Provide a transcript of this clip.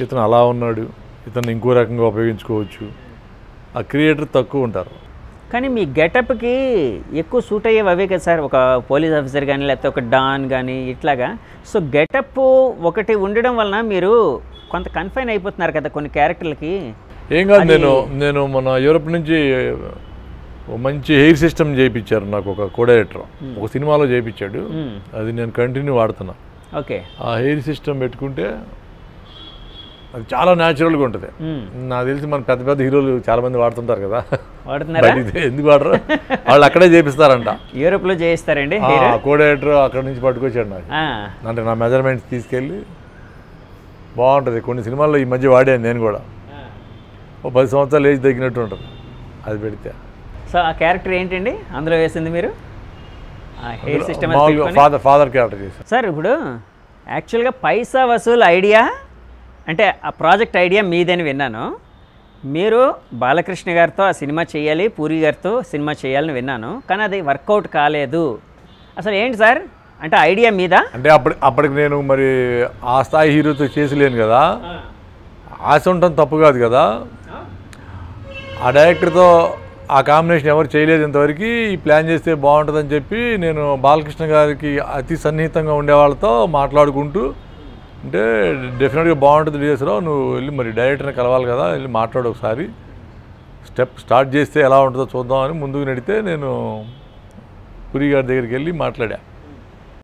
ఇతను అలా ఉన్నాడు ఇతను ఇంకో రకంగా ఉపయోగించుకోవచ్చు ఆ క్రియేటర్ తక్కువ ఉంటారు కానీ మీ గెటప్కి ఎక్కువ సూట్ అయ్యేవి అవే కదా సార్ ఒక పోలీస్ ఆఫీసర్ కానీ లేకపోతే ఒక డాన్ కానీ ఇట్లాగా సో గెటప్ ఒకటి ఉండడం వలన మీరు కొంత కన్ఫైన్ అయిపోతున్నారు కదా కొన్ని క్యారెక్టర్లకి ఏం కాదు నేను నేను మన యూరోప్ నుంచి ఓ మంచి హెయిర్ సిస్టమ్ చేయించారు నాకు ఒక కోడైరెక్టర్ ఒక సినిమాలో చేయించాడు మ్మ్. అది నేను కంటిన్యూ వాడుతున్నా ఓకే ఆ హెయిర్ సిస్టమ్ పెట్టుకుంటే అది చాలా న్యాచురల్గా ఉంటుంది మ్మ్. నాకు తెలిసి మన పెద్ద పెద్ద హీరోలు చాలా మంది వాడుతుంటారు కదా వాడుతున్నారా బయటికి ఎందుకు వాడరు వాళ్ళు అక్కడే చేపిస్తారంట యూరోప్లో చేయిస్తారండి ఆ హీరో కోడైరెక్టర్ అక్కడ నుంచి పట్టుకొచ్చాడు నాకు ఆ, అంటే నా మెజర్మెంట్స్ తీసుకెళ్ళి బాగుంటుంది కొన్ని సినిమాల్లో ఈ మధ్య వాడాను నేను కూడా ఓ పది సంవత్సరాలు ఏజ్ తగ్గినట్టు ఉంటుంది అది పెడితే సో ఆ క్యారెక్టర్ ఏంటండి అందులో వేసింది మీరు ఆ హెయిర్ సిస్టమ్ మామూలుగా ఫాదర్ ఫాదర్ క్యారెక్టర్ చేశాను సార్ ఇప్పుడు యాక్చువల్గా పైసా వసూలు ఐడియా అంటే ఆ ప్రాజెక్ట్ ఐడియా మీదని విన్నాను మీరు బాలకృష్ణ గారితో ఆ సినిమా చేయాలి పూరి గారితో సినిమా చేయాలని విన్నాను కానీ అది వర్కౌట్ కాలేదు అసలు ఏంటి సార్ అంటే ఐడియా మీద అంటే అప్పటి అప్పటికి నేను మరి ఆ స్థాయి హీరోతో చేసలేను కదా ఆశ ఉండటం తప్పు కాదు కదా ఆ డైరెక్టర్తో ఆ కాంబినేషన్ ఎవరు చేయలేదు ఇంతవరకు ఈ ప్లాన్ చేస్తే బాగుంటుందని చెప్పి నేను బాలకృష్ణ గారికి అతి సన్నిహితంగా ఉండే వాళ్ళతో మాట్లాడుకుంటూ అంటే డెఫినెట్గా బాగుంటుంది డిఎస్రావు నువ్వు వెళ్ళి మరి డైరెక్టర్ని కలవాలి కదా వెళ్ళి మాట్లాడు ఒకసారి స్టెప్ స్టార్ట్ చేస్తే ఎలా ఉంటుందో చూద్దామని ముందుకు నడితే నేను పురి గారి దగ్గరికి వెళ్ళి మాట్లాడా